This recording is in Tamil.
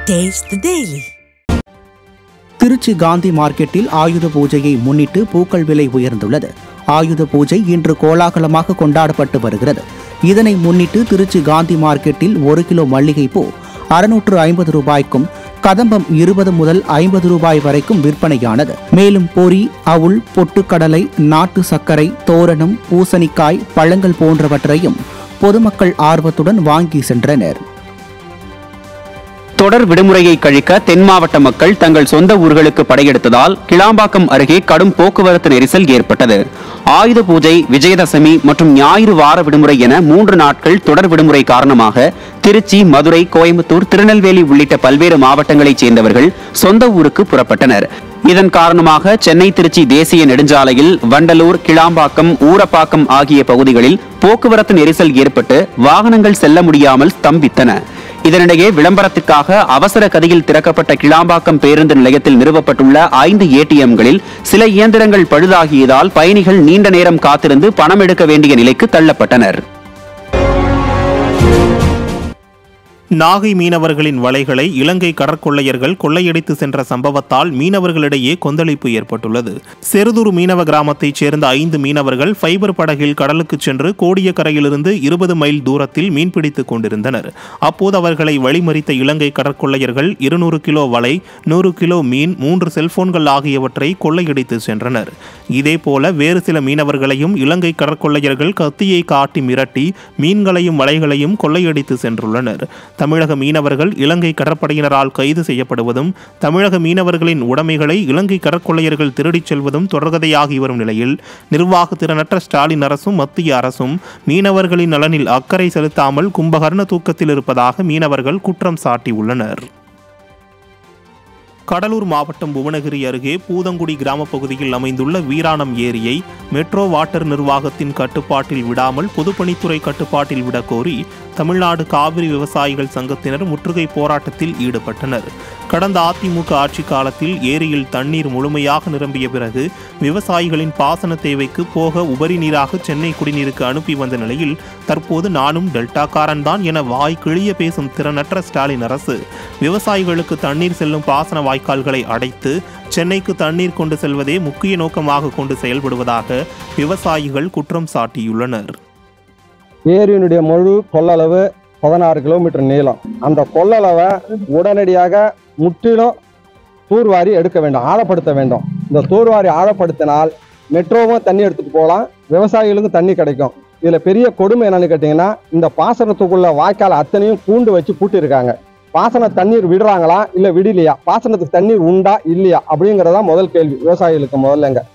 Taste the Daily. Trichy Gandhi மார்க்கெட்டில் ஆயுத பூஜையை முன்னிட்டு பூக்கள் விலை உயர்ந்துள்ளது ஆயுத பூஜை இன்று கோலாகலமாக கொண்டாடப்பட்டு வருகிறது இதனை முன்னிட்டு திருச்சி காந்தி மார்க்கெட்டில் ஒரு கிலோ மல்லிகை பூ அறுநூற்று ஐம்பது ரூபாய்க்கும் கதம்பம் இருபது முதல் ஐம்பது ரூபாய் வரைக்கும் விற்பனையானது மேலும் பொரி அவுள் பொட்டுக்கடலை நாட்டு சர்க்கரை தோரணம் பூசணிக்காய் பழங்கள் போன்றவற்றையும் பொதுமக்கள் ஆர்வத்துடன் வாங்கி சென்றனர் தொடர் விடுமுறையை கழிக்க தென் மாவட்ட மக்கள் தங்கள் சொந்த ஊர்களுக்கு படையெடுத்ததால் கிளாம்பாக்கம் அருகே கடும் போக்குவரத்து நெரிசல் ஏற்பட்டது ஆயுத பூஜை விஜயதசமி மற்றும் ஞாயிறு வார விடுமுறை என மூன்று நாட்கள் தொடர் விடுமுறை காரணமாக திருச்சி மதுரை கோயம்புத்தூர் திருநெல்வேலி உள்ளிட்ட பல்வேறு மாவட்டங்களைச் சேர்ந்தவர்கள் சொந்த ஊருக்கு புறப்பட்டனர் இதன் காரணமாக சென்னை திருச்சி தேசிய நெடுஞ்சாலையில் வண்டலூர் கிளாம்பாக்கம் ஊரப்பாக்கம் ஆகிய பகுதிகளில் போக்குவரத்து நெரிசல் ஏற்பட்டு வாகனங்கள் செல்ல முடியாமல் ஸ்தம்பித்தன இதனிடையே விளம்பரத்துக்காக அவசர கதியில் திறக்கப்பட்ட கிளாம்பாக்கம் பேருந்து நிலையத்தில் நிறுவப்பட்டுள்ள ஐந்து ஏடிஎம்களில் சில இயந்திரங்கள் பழுதாகியதால் பயணிகள் நீண்ட நேரம் காத்திருந்து பணம் எடுக்க வேண்டிய நிலைக்கு தள்ளப்பட்டனர் நாகை மீனவர்களின் வலைகளை இலங்கை கடற்கொள்ளையர்கள் கொள்ளையடித்து சென்ற சம்பவத்தால் மீனவர்களிடையே கொந்தளிப்பு ஏற்பட்டுள்ளது செருதூர் மீனவ கிராமத்தைச் சேர்ந்த ஐந்து மீனவர்கள் ஃபைபர் படகில் கடலுக்கு சென்று கோடியக்கரையிலிருந்து இருபது மைல் தூரத்தில் மீன்பிடித்துக் கொண்டிருந்தனர் அப்போது அவர்களை வழிமறித்த இலங்கை கடற்கொள்ளையர்கள் இருநூறு கிலோ வலை நூறு கிலோ மீன் மூன்று செல்போன்கள் ஆகியவற்றை கொள்ளையடித்து சென்றனர் இதேபோல வேறு சில மீனவர்களையும் இலங்கை கடற்கொள்ளையர்கள் கத்தியை காட்டி மிரட்டி மீன்களையும் வலைகளையும் கொள்ளையடித்து சென்றுள்ளனர் தமிழக மீனவர்கள் இலங்கை கடற்படையினரால் கைது செய்யப்படுவதும் தமிழக மீனவர்களின் உடைமைகளை இலங்கை கடற்கொள்ளையர்கள் திருடிச் செல்வதும் தொடர்கதையாகி வரும் நிலையில் நிர்வாக திறனற்ற ஸ்டாலின் அரசும் மத்திய அரசும் மீனவர்களின் நலனில் அக்கறை செலுத்தாமல் கும்பகர்ண தூக்கத்தில் இருப்பதாக மீனவர்கள் குற்றம் சாட்டியுள்ளனர் கடலூர் மாவட்டம் புவனகிரி அருகே பூதங்குடி கிராம பகுதியில் அமைந்துள்ள வீராணம் ஏரியை மெட்ரோ வாட்டர் நிர்வாகத்தின் கட்டுப்பாட்டில் விடாமல் பொதுப்பணித்துறை கட்டுப்பாட்டில் விட கோரி தமிழ்நாடு காவிரி விவசாயிகள் சங்கத்தினர் முற்றுகை போராட்டத்தில் ஈடுபட்டனர் கடந்த அதிமுக ஆட்சி காலத்தில் ஏரியில் தண்ணீர் முழுமையாக நிரம்பிய பிறகு விவசாயிகளின் பாசன தேவைக்கு போக உபரி நீராக சென்னை குடிநீருக்கு அனுப்பி வந்த நிலையில் தற்போது நானும் டெல்டாக்காரன் தான் என வாய் கிழிய பேசும் திறனற்ற ஸ்டாலின் அரசு விவசாயிகளுக்கு தண்ணீர் செல்லும் பாசன வாய்க்கால்களை அடைத்து சென்னைக்கு தண்ணீர் கொண்டு செல்வதே முக்கிய நோக்கமாக கொண்டு செயல்படுவதாக விவசாயிகள் குற்றம் சாட்டியுள்ளனர் ஏரியினுடைய முழு கொள்ளளவு பதினாறு கிலோமீட்டர் நீளம் அந்த கொள்ளளவை உடனடியாக முற்றிலும் தூர்வாரி எடுக்க வேண்டும் ஆழப்படுத்த வேண்டும் இந்த தூர்வாரி ஆழப்படுத்தினால் மெட்ரோவும் தண்ணி எடுத்துட்டு போகலாம் விவசாயிகளுக்கும் தண்ணி கிடைக்கும் இதுல பெரிய கொடுமை என்னன்னு கேட்டீங்கன்னா இந்த பாசனத்துக்குள்ள வாய்க்கால் அத்தனையும் கூண்டு வச்சு பூட்டியிருக்காங்க பாசன தண்ணீர் விடுறாங்களா இல்ல விடலையா பாசனத்துக்கு தண்ணீர் உண்டா இல்லையா அப்படிங்கறதா முதல் கேள்வி விவசாயிகளுக்கு முதல்லங்க